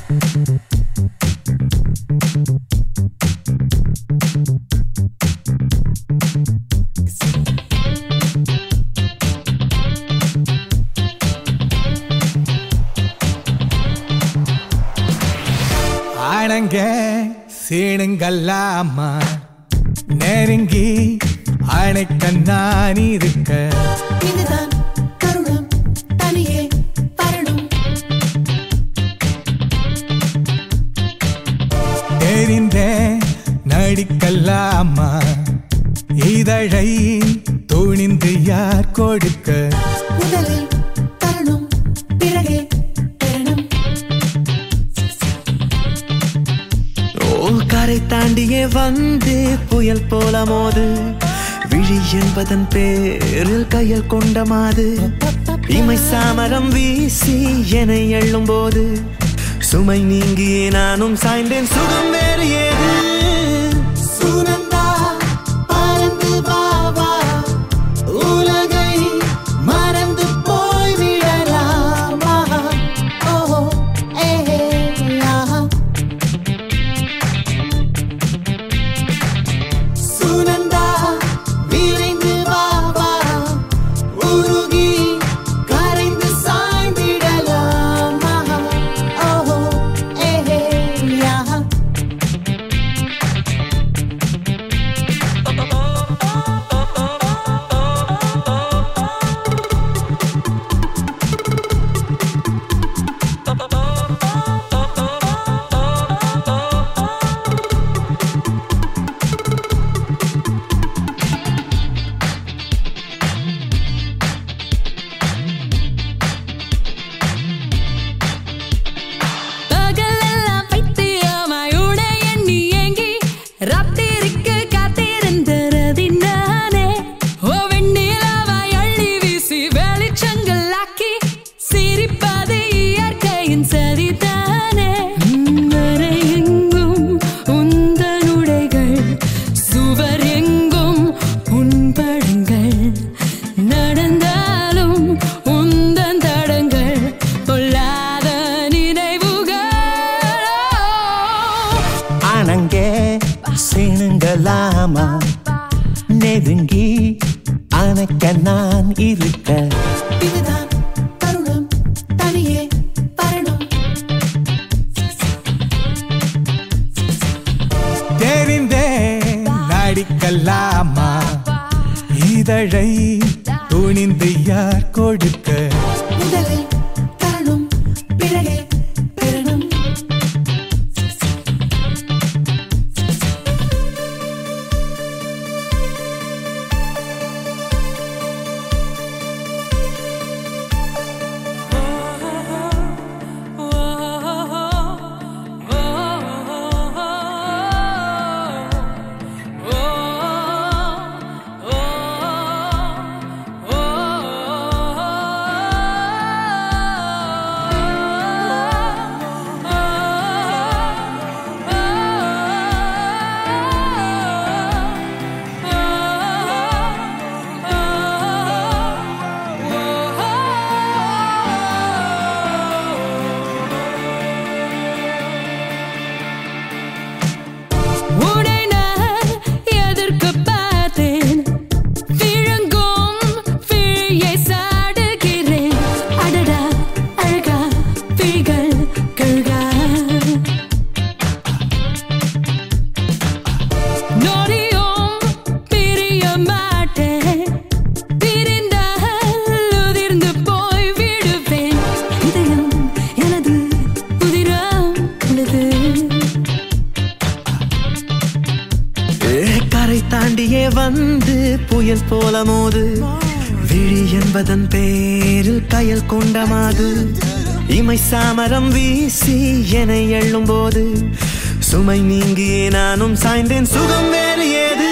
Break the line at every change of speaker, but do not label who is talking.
ஆனங்க சீனுங்கல்லாமா நெருங்கி அணைக்க நான் இருக்க
இதுதான் தருணம் தனியே பரணும்
தெரிந்த நடிக்கல்லாமா இதழை துணிந்து யார் கொடுக்க
முதலில் தரணும் பிறகே பெறணும்
ஓ கரை தாண்டியே வந்து புயல் போல மோது விழி என்பதன் பேரில் கையில் கொண்ட மாது இமை சாமரம் வீசி என எள்ளும் போது சுமை நீங்கியே நானும் சாய்ந்தேன் சுகம் வேறு ஏது
சுனந்தா பறந்து வா வா உலகை மறந்து போய் விடலாமா ஓ ஏ ஆஹா சுனந்தா விரைந்து வா வா உருகி கரைந்து சாய்ந்திடலாமா ஓ ஏ ஆஹா
பகலெல்லாம் பைத்தியமாய் உடை எண்ணி ஏங்கி ராத்திரிக்கு காத்திருந்தது நானே ஓ வெண்ணிலவாய் அள்ளி வீசி வெளிச்சங்களாக்கி சிரிப்பது இயற்கையின் சதிதானே வரை எங்கும் உந்தன் உடைகள் சுவர் எங்கும் உன் படங்கள் நடந்தாலும் உந்தன் தடங்கள் பொல்லாத நினைவுகள்
அணங்கே சீனுங்களாமா நெருங்கி அணைக்க நான் இருக்க
இதுதான் தருணம் தனியே பரணும்
தெரிந்த நடிக்கல்லாமா இதழை துணிந்து யார் கொடுக்க
முதலில் தரணும் பிறகே பெறணும்
உன்னை நான் எதிர்க்கப் பார்த்தேன். விழுங்கும் விழியை சாடுகிறேன். அடடா, அழகா, விழிகள் கழுகா. நொடியும் பிரிய மாட்டேன். பிரிந்தால் உதிர்ந்து போய் விடுவேன். இதயம் எனது உதிரம் உள்ளது
ஏ, கரை தாண்டியே வந்து புயல் போல மோது விழி என்பதன் பேரில் கையில் கொண்ட மாது இமை சாமரம் வீசி என எள்ளும் போது சுமை நீங்கியே நானும் சாய்ந்தேன் சுகம் வேறு ஏது